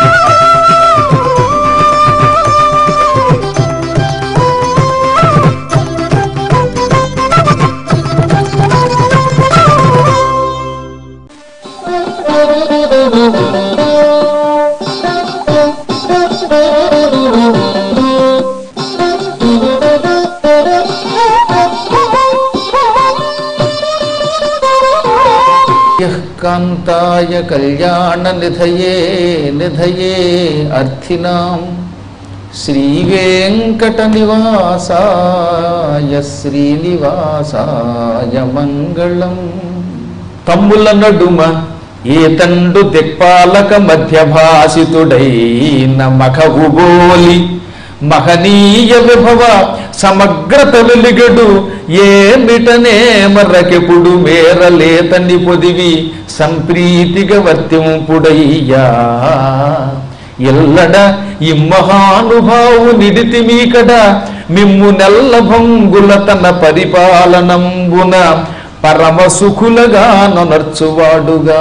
యః కాంతాయ కళ్యాణ నిధయే నిధయే అర్థినాం శ్రీవేంకట నివాసాయ శ్రీనివాసాయ మంగళం తమ్ముల నడుమ ఏతండు దిక్పాలక మధ్యభాసితుడైన మఖవుబోలి మహనీయ విభవ సమగ్రత వెలిగడు ఏమిటనే మరకెప్పుడు మేరలేతని పొదివి సంప్రీతిగా వర్తింపుడయ్యా ఎల్లడ ఇమ్మహానుభావు నిడితి మీకడ మిమ్ము నెల్ల భంగుల తన పరిపాలనంబున పరమ సుఖులగా నొనర్చువాడుగా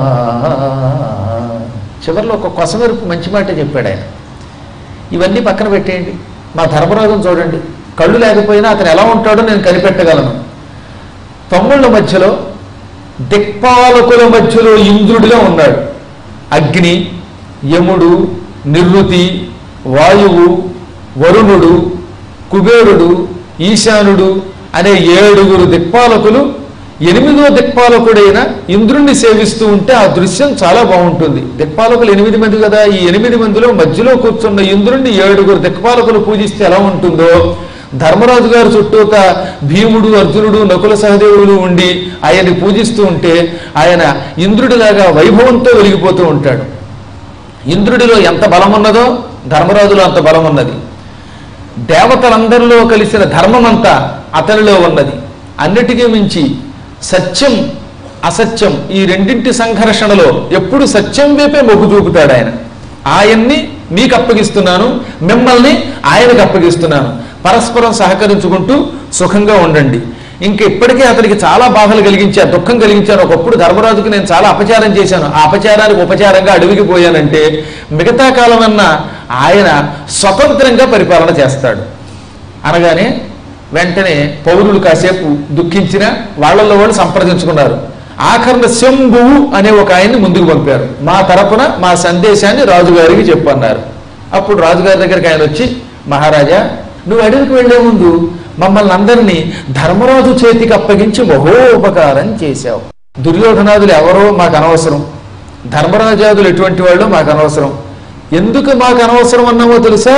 చివరిలో ఒక కొసమెరుపు మంచి మాట చెప్పాడు ఆయన ఇవన్నీ పక్కన పెట్టేయండి మా ధర్మరాజును చూడండి కళ్ళు లేకపోయినా అతను ఎలా ఉంటాడో నేను కనిపెట్టగలను తమ్ముళ్ళ మధ్యలో దిక్పాలకుల మధ్యలో ఇంద్రుడిగా ఉన్నాడు అగ్ని యముడు నిర్వృతి వాయువు వరుణుడు కుబేరుడు ఈశానుడు అనే ఏడుగురు దిక్పాలకులు ఎనిమిదో దిక్పాలకుడైన ఇంద్రుణ్ణి సేవిస్తూ ఉంటే ఆ దృశ్యం చాలా బాగుంటుంది దిక్పాలకులు ఎనిమిది మంది కదా ఈ ఎనిమిది మందిలో మధ్యలో కూర్చున్న ఇంద్రుణ్ణి ఏడుగురు దిక్పాలకులు పూజిస్తే ఎలా ఉంటుందో ధర్మరాజు గారు చుట్టూత భీముడు అర్జునుడు నకుల సహదేవులు ఉండి ఆయన్ని పూజిస్తూ ఉంటే ఆయన ఇంద్రుడిలాగా వైభవంతో వెలిగిపోతూ ఉంటాడు ఇంద్రుడిలో ఎంత బలం ఉన్నదో ధర్మరాజులో అంత బలం ఉన్నది దేవతలందరిలో కలిసిన ధర్మమంతా అతనిలో ఉన్నది అన్నిటికీ మించి సత్యం అసత్యం ఈ రెండింటి సంఘర్షణలో ఎప్పుడు సత్యం వైపే మొగ్గు చూపుతాడు ఆయన ఆయన్ని మీకు అప్పగిస్తున్నాను మిమ్మల్ని ఆయనకు అప్పగిస్తున్నాను పరస్పరం సహకరించుకుంటూ సుఖంగా ఉండండి ఇంకా ఇప్పటికే అతనికి చాలా బాధలు కలిగించారు దుఃఖం కలిగించారు ఒకప్పుడు ధర్మరాజుకి నేను చాలా అపచారం చేశాను ఆ అపచారానికి ఉపచారంగా అడవికి పోయానంటే మిగతా కాలమన్నా ఆయన స్వతంత్రంగా పరిపాలన చేస్తాడు అనగానే వెంటనే పౌరులు కాసేపు దుఃఖించిన వాళ్ళల్లో వాళ్ళు సంప్రదించుకున్నారు ఆఖరణ శంభువు అనే ఒక ఆయన్ని ముందుకు పంపారు మా తరపున మా సందేశాన్ని రాజుగారికి చెప్పన్నారు అప్పుడు రాజుగారి దగ్గరికి ఆయన వచ్చి మహారాజా నువ్వు అడవికి వెళ్లే ముందు మమ్మల్ని అందరినీ ధర్మరాజు చేతికి అప్పగించి మహోపకారం చేశావు దుర్యోధనాదులు ఎవరో మాకు అనవసరం ధర్మరాజాదులు ఎటువంటి వాళ్ళు మాకు అనవసరం ఎందుకు మాకు అనవసరం అన్నామో తెలుసా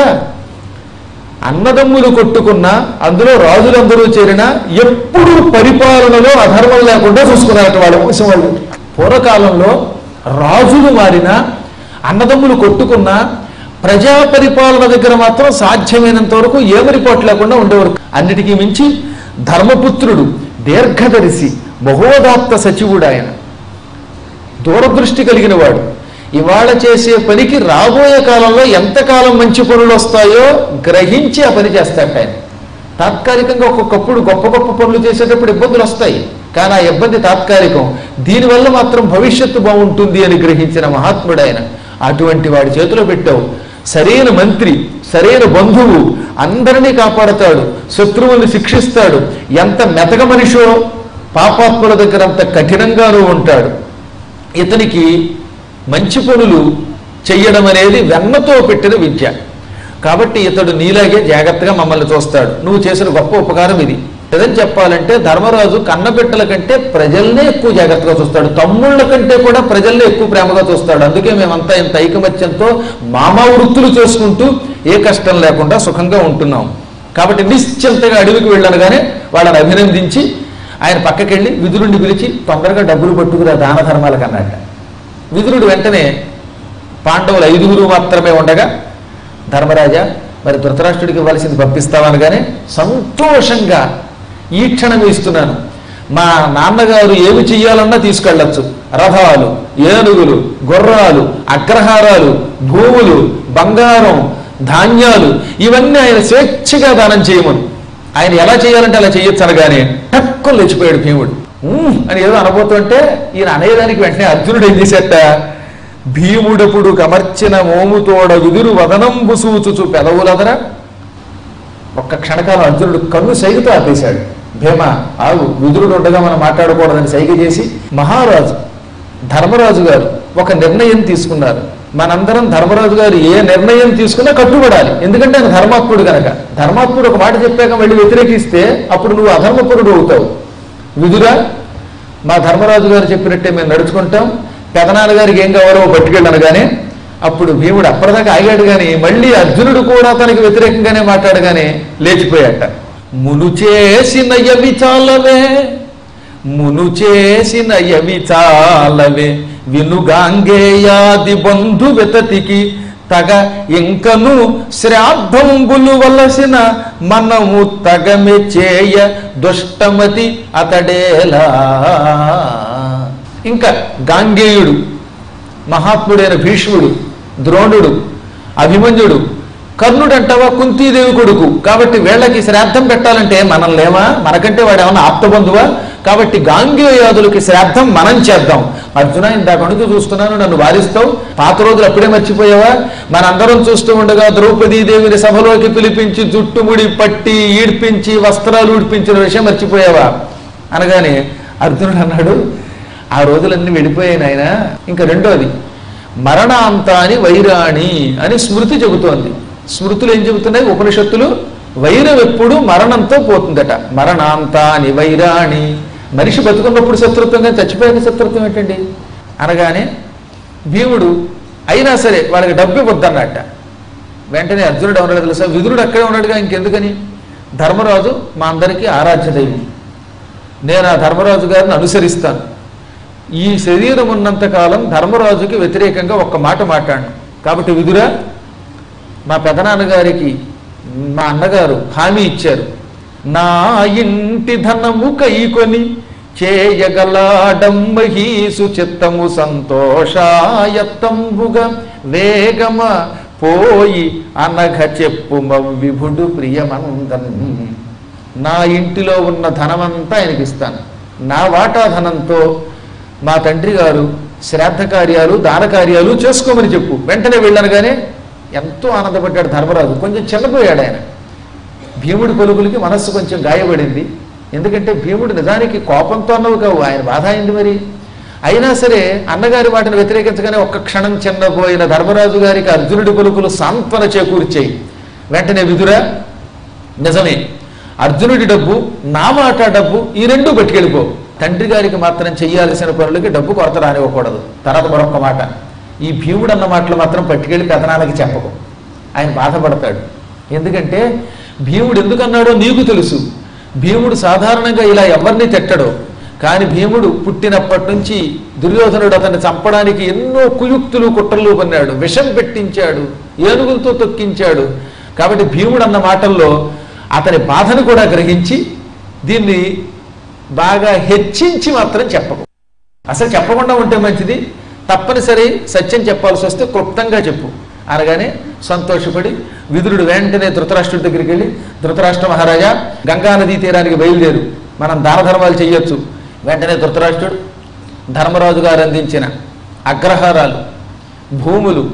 అన్నదమ్ములు కొట్టుకున్నా అందులో రాజులందరూ చేరినా ఎప్పుడు పరిపాలనలో అధర్మం లేకుండా చూసుకున్నారట వాళ్ళ వంశం వాళ్ళు పూర్వకాలంలో రాజులు మారినా అన్నదమ్ములు కొట్టుకున్నా ప్రజా పరిపాలన దగ్గర మాత్రం సాధ్యమైనంత వరకు ఏమరిపోటు లేకుండా ఉండేవారు అన్నిటికీ మించి ధర్మపుత్రుడు దీర్ఘదర్శి బహోదాత్త సచివుడు ఆయన దూరదృష్టి కలిగిన వాడు ఇవాళ చేసే పనికి రాబోయే కాలంలో ఎంతకాలం మంచి పనులు వస్తాయో గ్రహించి ఆ పని చేస్తాడు ఆయన తాత్కాలికంగా ఒక్కొక్కప్పుడు గొప్ప గొప్ప పనులు చేసేటప్పుడు ఇబ్బందులు వస్తాయి కానీ ఆ ఇబ్బంది తాత్కాలికం దీనివల్ల మాత్రం భవిష్యత్తు బాగుంటుంది అని గ్రహించిన మహాత్ముడు ఆయన అటువంటి వాడి చేతిలో పెట్టావు సరైన మంత్రి సరైన బంధువు అందరినీ కాపాడతాడు శత్రువుల్ని శిక్షిస్తాడు ఎంత మెతక మనిషో పాపాత్ముల దగ్గర అంత కఠినంగానూ ఉంటాడు ఇతనికి మంచి పనులు చెయ్యడం అనేది వెన్నతో పెట్టిన విద్య కాబట్టి ఇతడు నీలాగే జాగ్రత్తగా మమ్మల్ని చూస్తాడు నువ్వు చేసిన గొప్ప ఉపకారం ఇది ఏదని చెప్పాలంటే ధర్మరాజు కన్నబిట్టల కంటే ప్రజల్నే ఎక్కువ జాగ్రత్తగా చూస్తాడు తమ్ముళ్ళ కంటే కూడా ప్రజల్నే ఎక్కువ ప్రేమగా చూస్తాడు అందుకే మేమంతా ఇంత ఐకమత్యంతో మామా వృత్తులు చేసుకుంటూ ఏ కష్టం లేకుండా సుఖంగా ఉంటున్నాం కాబట్టి నిశ్చింతగా అడవికి వెళ్ళనగానే వాళ్ళని అభినందించి ఆయన పక్కకెళ్ళి విదురుణ్ణి పిలిచి తొందరగా డబ్బులు పట్టుకురా దాన ధర్మాలకు అన్నట్ట విదురుడు వెంటనే పాండవులు ఐదుగురు మాత్రమే ఉండగా ధర్మరాజా మరి ధృతరాష్ట్రుడికి ఇవ్వాల్సింది పంపిస్తామనగానే సంతోషంగా ఈ క్షణం ఇస్తున్నాను మా నాన్నగారు ఏమి చెయ్యాలన్నా తీసుకెళ్ళచ్చు రథాలు ఏనుగులు గుర్రాలు అగ్రహారాలు భూములు బంగారం ధాన్యాలు ఇవన్నీ ఆయన స్వేచ్ఛగా దానం చేయమను ఆయన ఎలా చేయాలంటే అలా చేయొచ్చు అనగానే టక్కులు లేచిపోయాడు భీముడు "ఉమ్" అని ఏదో అనబోతుంటే ఈయన అనేదానికి వెంటనే అర్జునుడు ఏం చేసేట భీముడపుడు కమర్చిన మోముతోడ విదురు వదనంబు సూచుచు పెదవులదరా ఒక్క క్షణకాలం అర్జునుడు కన్ను సైగతో ఆపేశాడు భీమ ఆగు విదురుడు ఉండగా మనం మాట్లాడకూడదని సైగ చేసి మహారాజు ధర్మరాజు గారు ఒక నిర్ణయం తీసుకున్నారు మనందరం ధర్మరాజు గారు ఏ నిర్ణయం తీసుకున్నా కట్టుబడాలి ఎందుకంటే ఆయన ధర్మాత్ముడు కనుక ధర్మాత్ముడు ఒక మాట చెప్పాక మళ్ళీ వ్యతిరేకిస్తే అప్పుడు నువ్వు అధర్మపురుడు అవుతావు విదురా మా ధర్మరాజు గారు చెప్పినట్టే మేము నడుచుకుంటాం పెదనాన్న గారికి ఏం కావాలో పట్టుకెళ్ళను కానీ అప్పుడు భీముడు అప్పటిదాకా ఆగాడు కానీ మళ్ళీ అర్జునుడు కూడా తనకి వ్యతిరేకంగానే మాట్లాడగానే లేచిపోయాట మును చేసిన యవి చాలవే మును చేసిన యవి చాలవే వినుగాంగేయాది బంధు వెతతికి తగ ఇంకను శ్రాద్ధంబులు వలసిన మనము తగమె చేయ దుష్టమతి అతడేలా ఇంకా గాంగేయుడు మహాత్ముడైన భీష్ముడు ద్రోణుడు అభిమన్యుడు కర్ణుడు అంటావా కుంతీదేవి కొడుకు కాబట్టి వీళ్ళకి శ్రాద్ధం పెట్టాలంటే మనం లేవా మనకంటే వాడు ఏమన్నా ఆప్తబంధువా కాబట్టి గాంగేయాదులకి శ్రాద్ధం మనం చేద్దాం అర్జున ఇందాక అణుకు చూస్తున్నాను నన్ను వారిస్తావు పాత రోజులు అప్పుడే మర్చిపోయావా మనందరం చూస్తూ ఉండగా ద్రౌపదీదేవిని సభలోకి పిలిపించి జుట్టుముడి పట్టి ఈడ్పించి వస్త్రాలు ఊడిపించిన విషయం మర్చిపోయావా అనగానే అర్జునుడు అన్నాడు ఆ రోజులన్నీ వెళ్ళిపోయాయి నాయన ఇంకా రెండోది మరణాంతాని వైరాణి అని స్మృతి చెబుతోంది స్మృతులు ఏం చెబుతున్నాయి ఉపనిషత్తులు వైరం ఎప్పుడు మరణంతో పోతుందట మరణాంతాని వైరాణి మనిషి బతుకున్నప్పుడు శత్రుత్వం కానీ చచ్చిపోయిన శత్రుత్వం ఏంటండి అనగానే భీముడు అయినా సరే వాళ్ళకి డబ్బు ఇవ్వద్దన్నట్ట వెంటనే అర్జునుడు ఉన్నాడు తెలుసా విదురుడు అక్కడే ఉన్నాడుగా ఇంకెందుకని ధర్మరాజు మా అందరికీ ఆరాధ్య దైవం నేను ఆ ధర్మరాజు గారిని అనుసరిస్తాను ఈ శరీరం ఉన్నంత కాలం ధర్మరాజుకి వ్యతిరేకంగా ఒక్క మాట మాట్లాడు కాబట్టి విదురా మా పెదనాన్నగారికి మా అన్నగారు హామీ ఇచ్చారు నా ఇంటి ధనము కైకొని చేయగలాడంబహీసు చిత్తము సంతోషాయత్తంబుగా వేగమ పోయి అనఘ చెప్పు విభుడు ప్రియమందన్ నా ఇంటిలో ఉన్న ధనమంతా ఆయనకి ఇస్తాను నా వాటా ధనంతో మా తండ్రి గారు శ్రాద్ధ కార్యాలు దాన కార్యాలు చేసుకోమని చెప్పు వెంటనే వెళ్ళనగానే ఎంతో ఆనందపడ్డాడు ధర్మరాజు కొంచెం చిన్నపోయాడు ఆయన భీముడి పలుకులకి మనస్సు కొంచెం గాయపడింది ఎందుకంటే భీముడు నిజానికి కోపంతో అన్నవి కావు ఆయన బాధ అయింది మరి అయినా సరే అన్నగారి వాటిని వ్యతిరేకించగానే ఒక్క క్షణం చిన్నపోయిన ధర్మరాజు గారికి అర్జునుడి పలుకులు సాంత్వన చేకూర్చాయి వెంటనే విదురా నిజమే అర్జునుడి డబ్బు నా మాట డబ్బు ఈ రెండు పట్టుకెళ్ళిపో తండ్రి గారికి మాత్రం చెయ్యాల్సిన పనులకి డబ్బు కొరత రానివ్వకూడదు తర్వాత మరొక మాట ఈ భీముడు అన్న మాటలు మాత్రం పట్టుకెళ్ళి పెదనాలకి చెప్పకు ఆయన బాధపడతాడు ఎందుకంటే భీముడు ఎందుకన్నాడో నీకు తెలుసు భీముడు సాధారణంగా ఇలా ఎవరిని తిట్టడో కానీ భీముడు పుట్టినప్పటి నుంచి దుర్యోధనుడు అతన్ని చంపడానికి ఎన్నో కుయుక్తులు కుట్రలు పన్నాడు విషం పెట్టించాడు ఏనుగులతో తొక్కించాడు కాబట్టి భీముడు అన్న మాటల్లో అతని బాధను కూడా గ్రహించి దీన్ని బాగా హెచ్చించి మాత్రం చెప్పకు అసలు చెప్పకుండా ఉంటే మంచిది తప్పనిసరి సత్యం చెప్పాల్సి వస్తే క్లుప్తంగా చెప్పు అనగానే సంతోషపడి విదురుడు వెంటనే ధృతరాష్ట్రుడి దగ్గరికి వెళ్ళి ధృతరాష్ట్ర మహారాజా గంగా నదీ తీరానికి బయలుదేరు మనం దాన ధర్మాలు చేయొచ్చు వెంటనే ధృతరాష్ట్రుడు ధర్మరాజు గారు అందించిన అగ్రహారాలు భూములు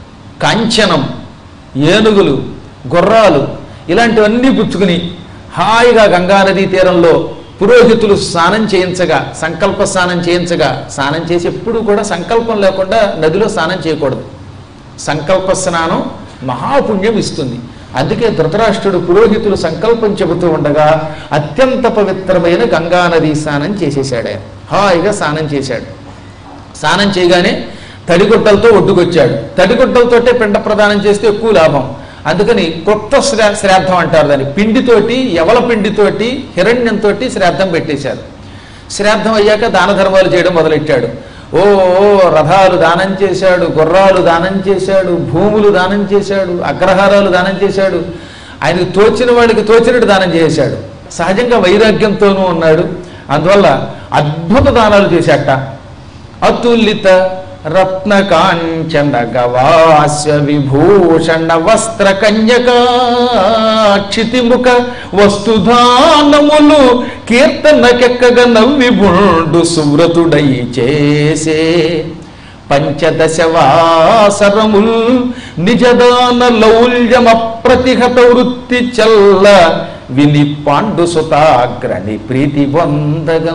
కాంచనం ఏనుగులు గుర్రాలు ఇలాంటివన్నీ పుచ్చుకుని హాయిగా గంగానదీ తీరంలో పురోహితులు స్నానం చేయించగా సంకల్ప స్నానం చేయించగా స్నానం చేసి ఎప్పుడూ కూడా సంకల్పం లేకుండా నదిలో స్నానం చేయకూడదు సంకల్ప స్నానం మహాపుణ్యం ఇస్తుంది అందుకే ధృతరాష్ట్రుడు పురోహితులు సంకల్పం చెబుతూ ఉండగా అత్యంత పవిత్రమైన గంగా నదీ స్నానం చేసేసాడు ఆయన హాయిగా స్నానం చేశాడు స్నానం చేయగానే తడిగుడ్డలతో ఒడ్డుకొచ్చాడు తడిగుడ్డలతోటే పిండ ప్రదానం చేస్తే ఎక్కువ లాభం అందుకని కొత్త శ్రా శ్రాద్ధం అంటారు దాన్ని పిండితోటి ఎవల పిండితోటి హిరణ్యంతో శ్రాద్ధం పెట్టేశారు శ్రాద్ధం అయ్యాక దాన ధర్మాలు చేయడం మొదలెట్టాడు ఓ ఓ, రథాలు దానం చేశాడు గుర్రాలు దానం చేశాడు భూములు దానం చేశాడు అగ్రహారాలు దానం చేశాడు ఆయనకు తోచిన వాడికి తోచినట్టు దానం చేశాడు సహజంగా వైరాగ్యంతోనూ ఉన్నాడు అందువల్ల అద్భుత దానాలు చేశాట అతులిత రత్న కాంచన గవాస్య విభూషణ వస్త్ర కన్యకా క్షితిముఖ వస్తుధానములు కీర్తనకెక్కగ నవ్విబుండు సువ్రతుడై చేసే పంచదశ వాసరముల్ నిజదాన లౌల్యమ ప్రతిహత వృత్తి చల్ల విని పాండు సుతాగ్రణి ప్రీతి పొందగా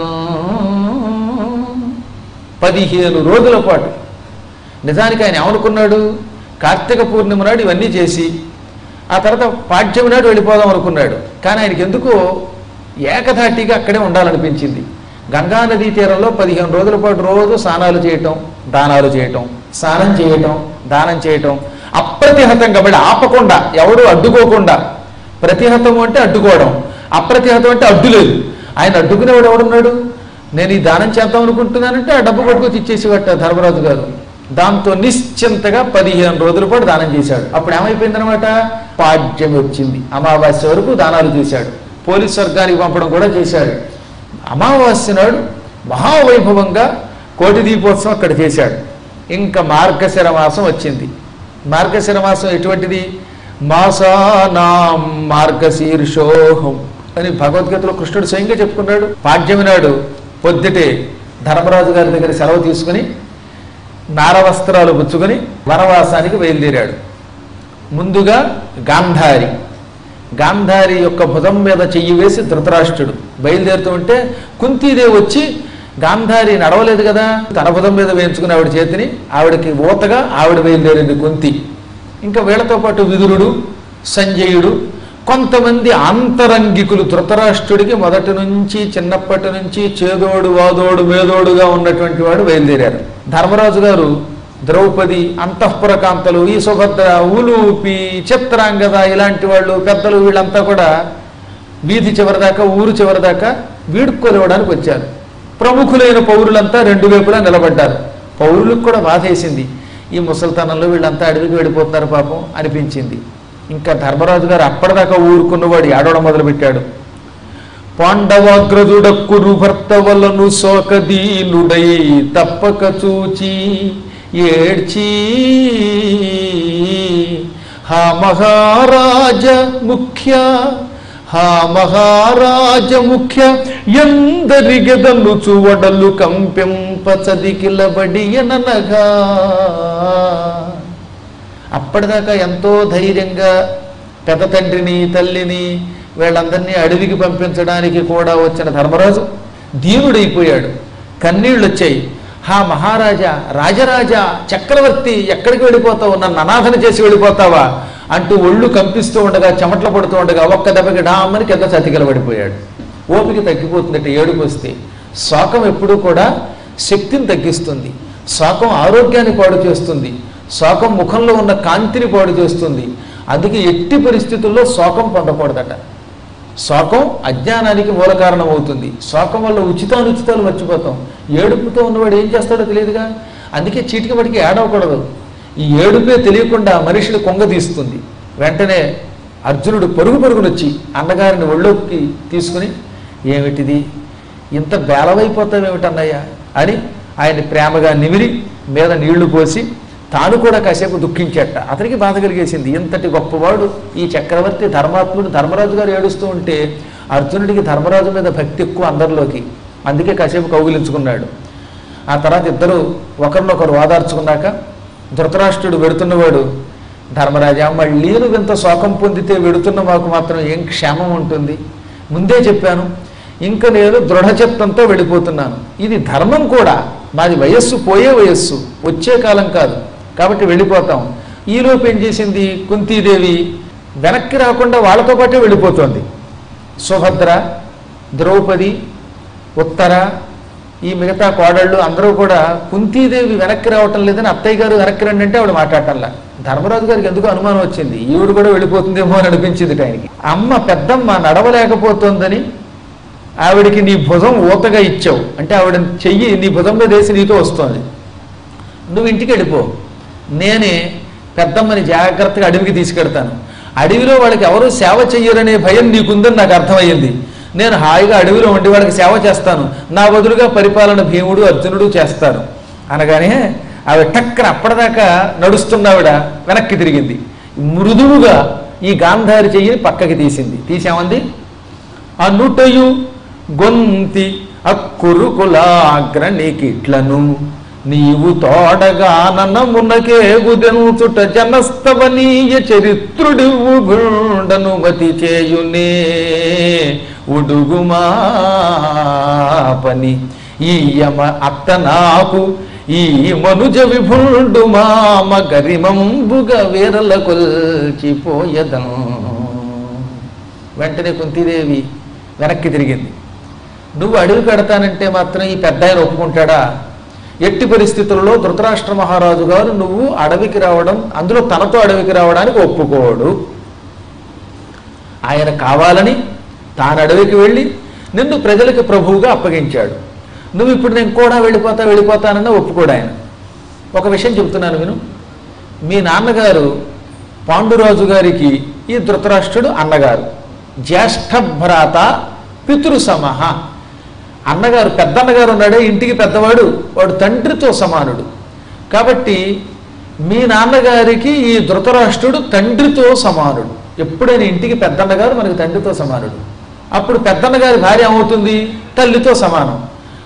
పదిహేను రోజుల పాటు నిజానికి ఆయన ఏమనుకున్నాడు కార్తీక పూర్ణిమ నాడు ఇవన్నీ చేసి ఆ తర్వాత పాడ్యమి నాడు వెళ్ళిపోదాం అనుకున్నాడు కానీ ఆయనకి ఎందుకో ఏకధాటిగా అక్కడే ఉండాలనిపించింది గంగా నదీ తీరంలో పదిహేను రోజుల పాటు రోజు స్నానాలు చేయటం దానాలు చేయటం స్నానం చేయటం దానం చేయటం అప్రతిహతంగా మళ్ళీ ఆపకుండా ఎవడు అడ్డుకోకుండా ప్రతిహతం అంటే అడ్డుకోవడం అప్రతిహతం అంటే అడ్డు లేదు ఆయన అడ్డుకునేవాడు ఎవడున్నాడు నేను ఈ దానం చేద్దాం అనుకుంటున్నానంటే ఆ డబ్బు పట్టుకొచ్చి ఇచ్చేసేవట ధర్మరాజు గారు దాంతో నిశ్చింతగా పదిహేను రోజుల పాటు దానం చేశాడు అప్పుడు ఏమైపోయిందనమాట పాడ్యం వచ్చింది అమావాస్య వరకు దానాలు చేశాడు పోలీస్ వర్గానికి పంపడం కూడా చేశాడు అమావాస్య నాడు మహావైభవంగా కోటి దీపోత్సవం అక్కడ చేశాడు ఇంకా మార్గశిర మాసం వచ్చింది మార్గశిర మాసం ఎటువంటిది మాసానాం మార్గశీర్షోహం అని భగవద్గీతలో కృష్ణుడు స్వయంగా చెప్పుకున్నాడు పాడ్యమి నాడు పొద్దుటే ధర్మరాజు గారి దగ్గర సెలవు తీసుకుని నారవస్త్రాలు పుచ్చుకొని వనవాసానికి బయలుదేరాడు ముందుగా గాంధారి గాంధారి యొక్క భుజం మీద చెయ్యి వేసి ధృతరాష్ట్రుడు బయలుదేరుతూ ఉంటే కుంతీదేవి వచ్చి గాంధారి నడవలేదు కదా తన భుజం మీద వేయించుకుని ఆవిడ చేతిని ఆవిడకి ఊతగా ఆవిడ బయలుదేరింది కుంతి ఇంకా వీళ్ళతో పాటు విదురుడు సంజయుడు కొంతమంది ఆంతరంగికులు ధృతరాష్ట్రుడికి మొదటి నుంచి చిన్నప్పటి నుంచి చేదోడు వాదోడు మేదోడుగా ఉన్నటువంటి వాడు బయలుదేరారు ధర్మరాజు గారు ద్రౌపది అంతఃపుర కాంతలు ఈ సుభద్ర ఉలూపి చిత్రాంగద ఇలాంటి వాళ్ళు పెద్దలు వీళ్ళంతా కూడా వీధి చివరిదాకా ఊరు చివరిదాకా వీడుకొనివ్వడానికి వచ్చారు ప్రముఖులైన పౌరులంతా రెండు వైపులా నిలబడ్డారు పౌరులకు కూడా బాధేసింది ఈ ముసల్తనంలో వీళ్ళంతా అడవికి వెళ్ళిపోతున్నారు పాపం అనిపించింది ఇంకా ధర్మరాజు గారు అప్పటిదాకా ఊరుకున్నవాడు ఏడవడం మొదలుపెట్టాడు పాండవాగ్రజుడక్కురు భర్త వలను శోకదీనుడై తప్పక చూచి ఏడ్చి హా మహారాజ ముఖ్య హా మహారాజ ముఖ్య ఎందరిగెదను చూవడలు కంపెంపచదికిలబడి ఎననగా అప్పటిదాకా ఎంతో ధైర్యంగా పెద్ద తండ్రిని తల్లిని వీళ్ళందరినీ అడవికి పంపించడానికి కూడా వచ్చిన ధర్మరాజు దీనుడైపోయాడు కన్నీళ్ళు వచ్చాయి హా మహారాజా రాజరాజా చక్రవర్తి ఎక్కడికి వెళ్ళిపోతావు నన్ను అనాథన చేసి వెళ్ళిపోతావా అంటూ ఒళ్ళు కంపిస్తూ ఉండగా చెమట్లు పడుతూ ఉండగా ఒక్క దెబ్బకి డామ్మని కింద చతికిలబడిపోయాడు ఓపిక తగ్గిపోతుందట ఏడుపు వస్తే శోకం ఎప్పుడూ కూడా శక్తిని తగ్గిస్తుంది శోకం ఆరోగ్యాన్ని పాడు చేస్తుంది శోకం ముఖంలో ఉన్న కాంతిని పాడు చేస్తుంది అందుకే ఎట్టి పరిస్థితుల్లో శోకం పొందకూడదట శోకం అజ్ఞానానికి మూల కారణం అవుతుంది శోకం వల్ల ఉచితానుచితాలు మర్చిపోతాం ఏడుపుతో ఉన్నవాడు ఏం చేస్తాడో తెలియదుగా అందుకే చీటికి మటికి ఏడవకూడదు ఈ ఏడుపే తెలియకుండా మనిషిని కొంగ తీస్తుంది వెంటనే అర్జునుడు పరుగు పరుగునొచ్చి అన్నగారిని ఒళ్ళోకి తీసుకుని ఏమిటిది ఇంత బేలవైపోతావేమిటన్నయ్యా అని ఆయన ప్రేమగా నిమిరి మీద నీళ్లు పోసి తాను కూడా కాసేపు దుఃఖించేట అతనికి బాధ కలిగేసింది ఇంతటి గొప్పవాడు ఈ చక్రవర్తి ధర్మాత్ముడు ధర్మరాజు గారు ఏడుస్తూ ఉంటే అర్జునుడికి ధర్మరాజు మీద భక్తి ఎక్కువ అందరిలోకి అందుకే కాసేపు కౌగిలించుకున్నాడు ఆ తర్వాత ఇద్దరు ఒకరినొకరు ఓదార్చుకున్నాక ధృతరాష్ట్రుడు వెడుతున్నవాడు ధర్మరాజా మళ్ళీ నువ్వు ఇంత శోకం పొందితే వెడుతున్న మాకు మాత్రం ఏం క్షేమం ఉంటుంది ముందే చెప్పాను ఇంకా నేను దృఢచిత్తంతో వెళ్ళిపోతున్నాను ఇది ధర్మం కూడా మాది వయస్సు పోయే వయస్సు వచ్చే కాలం కాదు కాబట్టి వెళ్ళిపోతాం ఈలోపు ఏం చేసింది కుంతీదేవి వెనక్కి రాకుండా వాళ్ళతో పాటే వెళ్ళిపోతోంది సుభద్ర ద్రౌపది ఉత్తర ఈ మిగతా కోడళ్ళు అందరూ కూడా కుంతీదేవి వెనక్కి రావటం లేదని అత్తయ్య గారు వెనక్కి రండి అంటే ఆవిడ మాట్లాడటంలా ధర్మరాజు గారికి ఎందుకు అనుమానం వచ్చింది ఈవిడ కూడా వెళ్ళిపోతుందేమో అని అనిపించింది ఆయనకి అమ్మ పెద్దమ్మ నడవలేకపోతోందని ఆవిడికి నీ భుజం ఊతగా ఇచ్చావు అంటే ఆవిడ చెయ్యి నీ భుజం మీద వేసి నీతో వస్తోంది నువ్వు ఇంటికి వెళ్ళిపో నేనే పెద్దమ్మని జాగ్రత్తగా అడవికి తీసుకెడతాను అడవిలో వాళ్ళకి ఎవరు సేవ చెయ్యరనే భయం నీకుందని నాకు అర్థమయ్యింది నేను హాయిగా అడవిలో ఉండి వాళ్ళకి సేవ చేస్తాను నా బదులుగా పరిపాలన భీముడు అర్జునుడు చేస్తారు అనగానే ఆవిడ టక్కన అప్పటిదాకా నడుస్తున్న ఆవిడ వెనక్కి తిరిగింది మృదువుగా ఈ గాంధారి చెయ్యిని పక్కకి తీసింది తీసామంది అనుటయు గొంతి అక్కురుకులాగ్రణికిట్లను నీవు తోడగా నన్నమునకే గుదెనుచుట జనస్తవనీయ చరిత్రుడివు గుండను మతి చేయునే ఉడుగుమా పని ఈయమ అత్త నాకు ఈ మనుజ విభుండు మామ గరిమంబుగ వీరల కొల్చిపోయదం వెంటనే కుంతీదేవి వెనక్కి తిరిగింది నువ్వు అడుగు పెడతానంటే మాత్రం ఈ పెద్ద ఆయన ఒప్పుకుంటాడా ఎట్టి పరిస్థితుల్లో ధృతరాష్ట్ర మహారాజు గారు నువ్వు అడవికి రావడం అందులో తనతో అడవికి రావడానికి ఒప్పుకోడు ఆయన కావాలని తాను అడవికి వెళ్ళి నిన్ను ప్రజలకు ప్రభువుగా అప్పగించాడు నువ్వు ఇప్పుడు నేను కూడా వెళ్ళిపోతా వెళ్ళిపోతానన్నా ఒప్పుకోడు ఆయన ఒక విషయం చెప్తున్నాను విను మీ నాన్నగారు పాండురాజు గారికి ఈ ధృతరాష్ట్రుడు అన్నగారు జ్యేష్ఠ భ్రాత పితృ సమహ అన్నగారు పెద్దన్నగారు ఉన్నాడే ఇంటికి పెద్దవాడు వాడు తండ్రితో సమానుడు కాబట్టి మీ నాన్నగారికి ఈ ధృతరాష్ట్రుడు తండ్రితో సమానుడు ఎప్పుడైనా ఇంటికి పెద్దన్నగారు మనకి తండ్రితో సమానుడు అప్పుడు పెద్దన్నగారి భార్య ఏమవుతుంది తల్లితో సమానం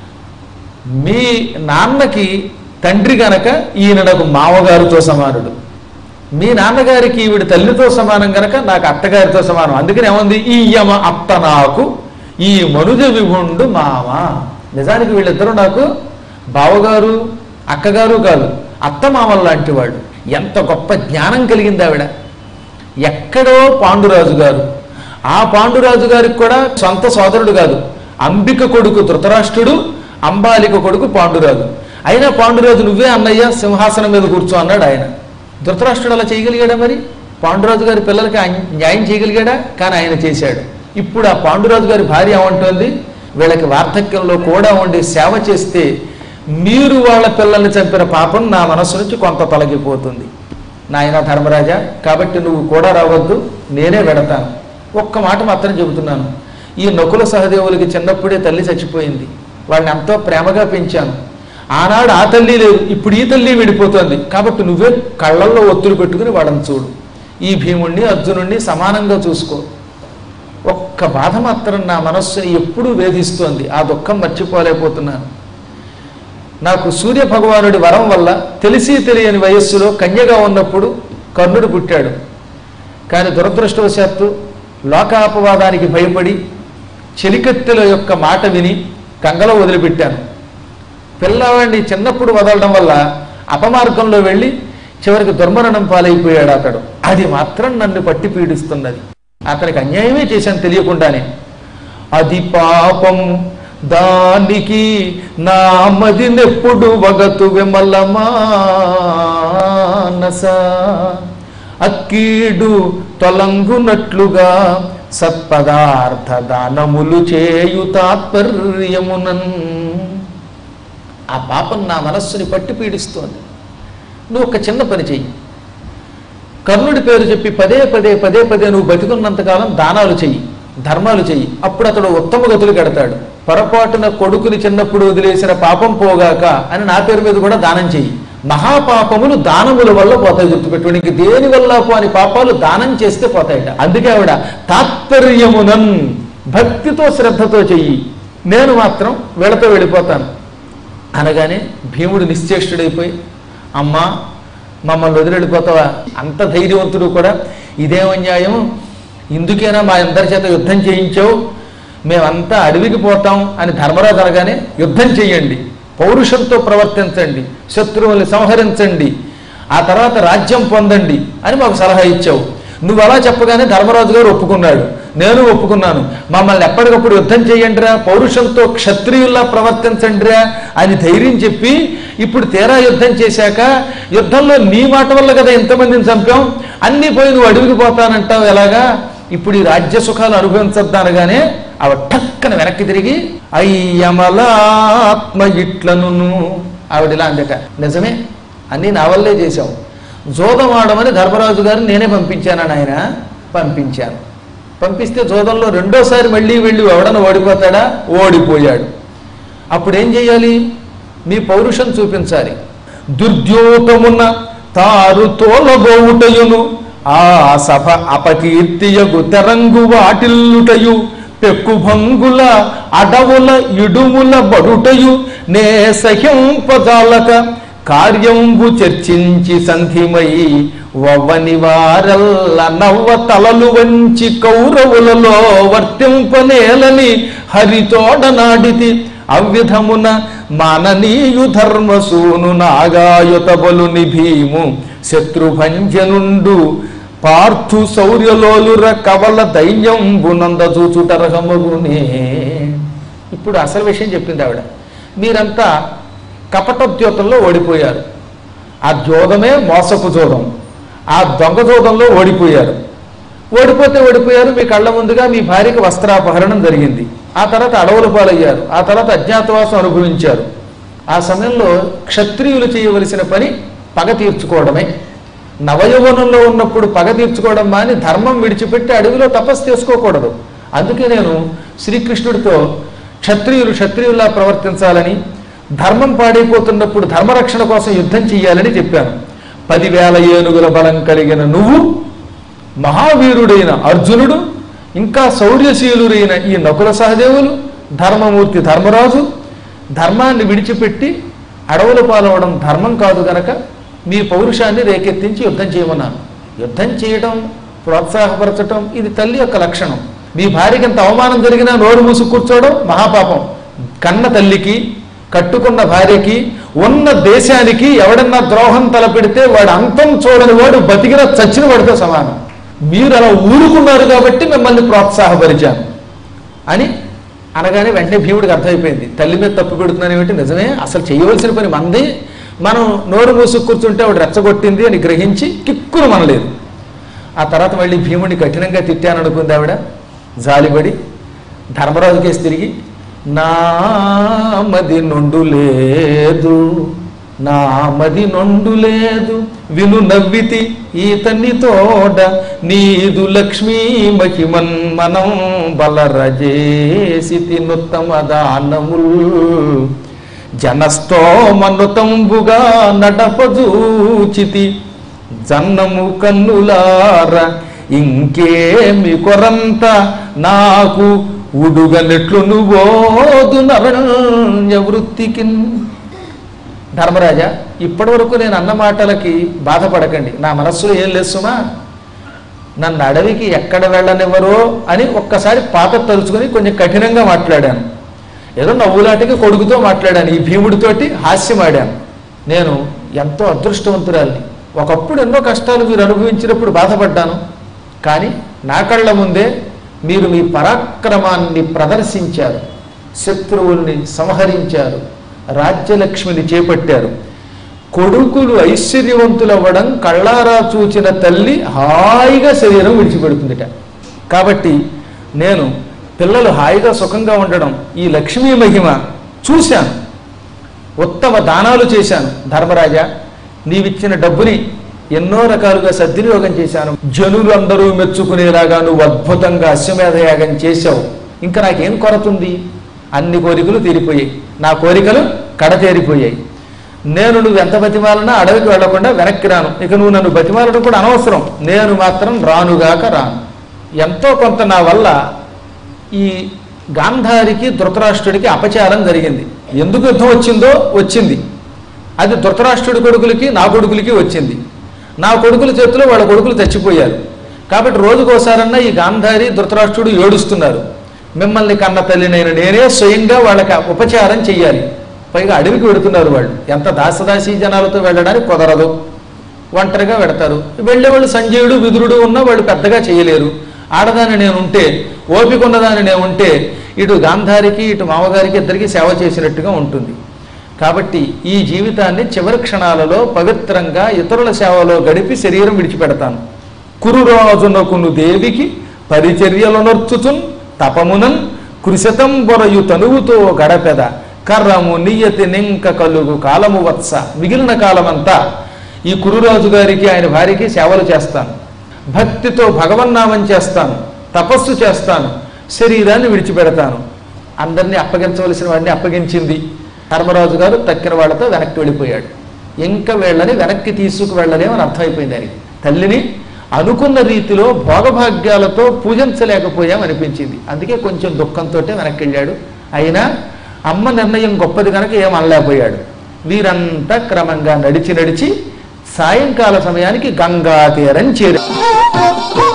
మీ నాన్నకి తండ్రి గనక ఈయన నాకు మామగారితో సమానుడు మీ నాన్నగారికి ఈవిడ తల్లితో సమానం గనక నాకు అత్తగారితో సమానం అందుకని ఏముంది ఈ యమ అత్త నాకు ఈ మనుజ విభుండు మామ నిజానికి వీళ్ళిద్దరూ నాకు బావగారు అక్కగారు కాదు అత్త మామలు లాంటి వాళ్ళు ఎంత గొప్ప జ్ఞానం కలిగింది ఆవిడ ఎక్కడో పాండురాజు గారు ఆ పాండురాజు గారికి కూడా సొంత సోదరుడు కాదు అంబిక కొడుకు ధృతరాష్ట్రుడు అంబాలిక కొడుకు పాండురాజు అయినా పాండురాజు నువ్వే అన్నయ్య సింహాసనం మీద కూర్చో అన్నాడు ఆయన ధృతరాష్ట్రుడు అలా చేయగలిగాడా మరి పాండురాజు గారి పిల్లలకి ఆయన న్యాయం చేయగలిగాడా కానీ ఆయన చేశాడు ఇప్పుడు ఆ పాండురాజు గారి భార్య ఏమంటోంది వీళ్ళకి వార్ధక్యంలో కూడా ఉండి సేవ చేస్తే మీరు వాళ్ళ పిల్లల్ని చంపిన పాపం నా మనస్సు నుంచి కొంత తొలగిపోతుంది నాయన ధర్మరాజా కాబట్టి నువ్వు కూడా రావద్దు నేనే వెడతాను ఒక్క మాట మాత్రం చెబుతున్నాను ఈ నకుల సహదేవులకి చిన్నప్పుడే తల్లి చచ్చిపోయింది వాళ్ళని ఎంతో ప్రేమగా పెంచాను ఆనాడు ఆ తల్లి లేదు ఇప్పుడు ఈ తల్లి విడిపోతుంది కాబట్టి నువ్వే కళ్ళల్లో ఒత్తులు పెట్టుకుని వాళ్ళని చూడు ఈ భీముణ్ణి అర్జునుణ్ణి సమానంగా చూసుకో ఒక్క బాధ మాత్రం నా మనస్సు ఎప్పుడూ వేధిస్తోంది ఆ దుఃఖం మర్చిపోలేకపోతున్నాను నాకు సూర్య భగవానుడి వరం వల్ల తెలిసి తెలియని వయస్సులో కన్యగా ఉన్నప్పుడు కర్ణుడు పుట్టాడు కానీ దురదృష్టవశాత్తు లోకాపవాదానికి భయపడి చెలికత్తెల యొక్క మాట విని గంగలో వదిలిపెట్టాను పిల్లవాడిని చిన్నప్పుడు వదలడం వల్ల అపమార్గంలో వెళ్ళి చివరికి దుర్మరణం పాలైపోయాడు అతడు అది మాత్రం నన్ను పట్టి పీడిస్తున్నది అతనికి అన్యాయమే చేశాను తెలియకుండానే అది పాపం దానికి నా మదినెప్పుడు వగతు విమలమానస అక్కీడు తొలంగునట్లుగా సత్పదార్థ దానములు చేయు తాత్పర్యమునన్ ఆ పాపం నా మనస్సుని పట్టి పీడిస్తోంది నువ్వు ఒక చిన్న పని చెయ్యి కర్ణుడి పేరు చెప్పి పదే పదే పదే పదే నువ్వు బతికున్నంతకాలం దానాలు చెయ్యి ధర్మాలు చెయ్యి అప్పుడు అతడు ఉత్తమ గతులు కడతాడు పొరపాటున కొడుకుని చిన్నప్పుడు వదిలేసిన పాపం పోగాక అని నా పేరు మీద కూడా దానం చెయ్యి మహాపాపములు దానముల వల్ల పోతాయి గుర్తుపెట్టుకోండి ఇంక దేని వల్ల పోని పాపాలు దానం చేస్తే పోతాయట అందుకే ఆవిడ తాత్పర్యమునన్ భక్తితో శ్రద్ధతో చెయ్యి నేను మాత్రం వీళ్ళతో వెళ్ళిపోతాను అనగానే భీముడు నిశ్చేష్టుడైపోయి అమ్మా మమ్మల్ని వదిలి వెళ్ళిపోతావా అంత ధైర్యవంతుడు కూడా ఇదేం అన్యాయం ఇందుకేనా మా అందరి చేత యుద్ధం చేయించావు మేమంతా అడవికి పోతాం అని ధర్మరాజు అనగానే యుద్ధం చేయండి పౌరుషంతో ప్రవర్తించండి శత్రువుల్ని సంహరించండి ఆ తర్వాత రాజ్యం పొందండి అని మాకు సలహా ఇచ్చావు నువ్వు అలా చెప్పగానే ధర్మరాజు గారు ఒప్పుకున్నాడు నేను ఒప్పుకున్నాను మమ్మల్ని ఎప్పటికప్పుడు యుద్ధం చేయండిరా పౌరుషంతో క్షత్రియుల్లా ప్రవర్తించండిరా అని ధైర్యం చెప్పి ఇప్పుడు తీరా యుద్ధం చేశాక యుద్ధంలో నీ మాట వల్ల కదా ఎంతమందిని చంపాం అన్నీ పోయి నువ్వు అడవికి పోతానంటావు ఎలాగా ఇప్పుడు ఈ రాజ్య సుఖాలు అనుభవించద్దా అనగానే ఆవిడ టక్కన వెనక్కి తిరిగి అయ్యమలాత్మ ఇట్లను ఆవిడ ఇలా అందట నిజమే అన్నీ నా వల్లే చేశావు జోదమాడమని ధర్మరాజు గారిని నేనే పంపించానని ఆయన పంపించాను పంపిస్తే జోదంలో రెండోసారి మళ్ళీ వెళ్ళి ఎవడన ఓడిపోతాడా ఓడిపోయాడు అప్పుడు ఏం చేయాలి మీ పౌరుషం చూపించాలి దుర్ద్యోతమున తారు తోలబోవుటయును ఆ సభ అపకీర్తియగు తెరంగు వాటిల్లుటయు పెక్కుభంగుల అడవుల ఇడుముల బడుటయు నే సహింపజాలక కార్యంబు చర్చించి సంధిమై వవ్వని వారల్ల నవ్వ తలలు వంచి కౌరవులలో వర్తింపనేలని హరితోడ నాడితి అవ్విధమున మాననీయు ధర్మసూను నాగాయుత బలుని భీము శత్రుభంజనుండు పార్థు శౌర్యలోలుర కవల దైన్యంబునంద చూచుటరహమగునే ఇప్పుడు అసలు విషయం చెప్పింది ఆవిడ మీరంతా కపటోద్యోతంలో ఓడిపోయారు ఆ జోదమే మోసపు జోదం ఆ దొంగ జోదంలో ఓడిపోయారు ఓడిపోతే ఓడిపోయారు మీ కళ్ళ ముందుగా మీ భార్యకి వస్త్రాపహరణం జరిగింది ఆ తర్వాత అడవుల పాలయ్యారు ఆ తర్వాత అజ్ఞాతవాసం అనుభవించారు ఆ సమయంలో క్షత్రియులు చేయవలసిన పని పగ తీర్చుకోవడమే నవయౌవనంలో ఉన్నప్పుడు పగ తీర్చుకోవడం మాని ధర్మం విడిచిపెట్టి అడవిలో తపస్సు చేసుకోకూడదు అందుకే నేను శ్రీకృష్ణుడితో క్షత్రియులు క్షత్రియుల్లా ప్రవర్తించాలని ధర్మం పాడైపోతున్నప్పుడు ధర్మరక్షణ కోసం యుద్ధం చెయ్యాలని చెప్పాను పదివేల ఏనుగుల బలం కలిగిన నువ్వు మహావీరుడైన అర్జునుడు ఇంకా శౌర్యశీలురైన ఈ నకుల సహదేవులు ధర్మమూర్తి ధర్మరాజు ధర్మాన్ని విడిచిపెట్టి అడవుల పాలవడం ధర్మం కాదు గనక మీ పౌరుషాన్ని రేకెత్తించి యుద్ధం చేయమన్నాను యుద్ధం చేయడం ప్రోత్సాహపరచటం ఇది తల్లి యొక్క లక్షణం మీ భార్యకి ఎంత అవమానం జరిగినా నోరు మూసు కూర్చోవడం మహాపాపం కన్న తల్లికి కట్టుకున్న భార్యకి ఉన్న దేశానికి ఎవడన్నా ద్రోహం తలపెడితే వాడు అంతం చూడని వాడు బతికిన చచ్చిన వాడితో సమానం మీరు అలా ఊరుకున్నారు కాబట్టి మిమ్మల్ని ప్రోత్సాహపరిచాను అని అనగానే వెంటనే భీముడికి అర్థమైపోయింది తల్లి మీద తప్పు పెడుతున్నాను ఏమిటి నిజమే అసలు చేయవలసిన పని మంది మనం నోరు మూసుకు కూర్చుంటే ఆవిడ రెచ్చగొట్టింది అని గ్రహించి కిక్కును మనలేదు ఆ తర్వాత మళ్ళీ భీముడిని కఠినంగా తిట్టాను అనుకుంది ఆవిడ జాలిపడి ధర్మరాజు కేసు తిరిగి నామది నొండు లేదు నామది నొండు లేదు విను నవ్వితి ఈతని తోడ నీదు లక్ష్మీ మహిమన్ మనం బలరజేసి నుత్తమ దానముల్ జనస్తోమనుతంబుగా నడపజూచితి జన్నము కన్నులార ఇంకేమి కొరంత నాకు ఉడుగనెట్లు నువ్వోదు నరణ్య వృత్తికి ధర్మరాజా ఇప్పటివరకు నేను అన్న మాటలకి బాధపడకండి నా మనస్సులో ఏం లేసుమా నన్ను అడవికి ఎక్కడ వెళ్ళనివ్వరో అని ఒక్కసారి పాత తలుచుకొని కొంచెం కఠినంగా మాట్లాడాను ఏదో నవ్వులాటికి కొడుకుతో మాట్లాడాను ఈ భీముడితోటి హాస్యమాడాను నేను ఎంతో అదృష్టవంతురాలిని ఒకప్పుడు ఎన్నో కష్టాలు మీరు అనుభవించినప్పుడు బాధపడ్డాను కానీ నా కళ్ళ ముందే మీరు మీ పరాక్రమాన్ని ప్రదర్శించారు శత్రువుల్ని సంహరించారు రాజ్యలక్ష్మిని చేపట్టారు కొడుకులు ఐశ్వర్యవంతులవ్వడం కళ్ళారా చూచిన తల్లి హాయిగా శరీరం విడిచిపెడుతుందిట కాబట్టి నేను పిల్లలు హాయిగా సుఖంగా ఉండడం ఈ లక్ష్మీ మహిమ చూశాను ఉత్తమ దానాలు చేశాను ధర్మరాజా నీవిచ్చిన డబ్బుని ఎన్నో రకాలుగా సద్వినియోగం చేశాను జనులు అందరూ మెచ్చుకునేలాగా నువ్వు అద్భుతంగా అశ్వమేధ యాగం చేశావు ఇంకా నాకేం కొరతుంది అన్ని కోరికలు తీరిపోయాయి నా కోరికలు కడతేరిపోయాయి నేను నువ్వు ఎంత బతిమాలన్నా అడవికి వెళ్లకుండా వెనక్కి రాను ఇక నువ్వు నన్ను బతిమాలడం కూడా అనవసరం నేను మాత్రం రానుగాక రాను ఎంతో కొంత నా వల్ల ఈ గాంధారికి ధృతరాష్ట్రుడికి అపచారం జరిగింది ఎందుకు యుద్ధం వచ్చిందో వచ్చింది అది ధృతరాష్ట్రుడి కొడుకులకి నా కొడుకులకి వచ్చింది నా కొడుకుల చేతిలో వాళ్ళ కొడుకులు చచ్చిపోయారు కాబట్టి రోజుకోసారన్నా ఈ గాంధారి ధృతరాష్ట్రుడు ఏడుస్తున్నారు మిమ్మల్ని కన్న తల్లినైన నేనే స్వయంగా వాళ్ళకి ఉపచారం చెయ్యాలి పైగా అడవికి వెడుతున్నారు వాళ్ళు ఎంత దాసదాసీ జనాలతో వెళ్ళడానికి కుదరదు ఒంటరిగా వెడతారు వెళ్ళేవాళ్ళు సంజయుడు విదురుడు ఉన్నా వాళ్ళు పెద్దగా చేయలేరు ఆడదాన్ని నేను ఉంటే ఓపిక ఉన్నదాన్ని నేను ఉంటే ఇటు గాంధారికి ఇటు మామగారికి ఇద్దరికి సేవ చేసినట్టుగా ఉంటుంది కాబట్టి ఈ జీవితాన్ని చివరి క్షణాలలో పవిత్రంగా ఇతరుల సేవలో గడిపి శరీరం విడిచిపెడతాను కురురాజునకును దేవికి పరిచర్యలనర్చుచున్ తపమునన్ కృశతం బొరయు తనువుతో గడపెద కర్రము నియతి నింక కలుగు కాలము వత్స మిగిలిన కాలమంతా ఈ కురురాజు గారికి ఆయన భార్యకి సేవలు చేస్తాను భక్తితో భగవన్నామం చేస్తాను తపస్సు చేస్తాను శరీరాన్ని విడిచిపెడతాను అందరినీ అప్పగించవలసిన వాడిని అప్పగించింది ధర్మరాజు గారు తక్కిన వాళ్ళతో వెనక్కి వెళ్ళిపోయాడు ఇంకా వీళ్ళని వెనక్కి తీసుకు వెళ్ళలేమని అర్థమైపోయింది ఆయనకి తల్లిని అనుకున్న రీతిలో భోగభాగ్యాలతో పూజించలేకపోయాం అనిపించింది అందుకే కొంచెం దుఃఖంతో వెనక్కి వెళ్ళాడు అయినా అమ్మ నిర్ణయం గొప్పది కనుక ఏం అనలేకపోయాడు వీరంతా క్రమంగా నడిచి నడిచి సాయంకాల సమయానికి గంగా తీరం చేరారు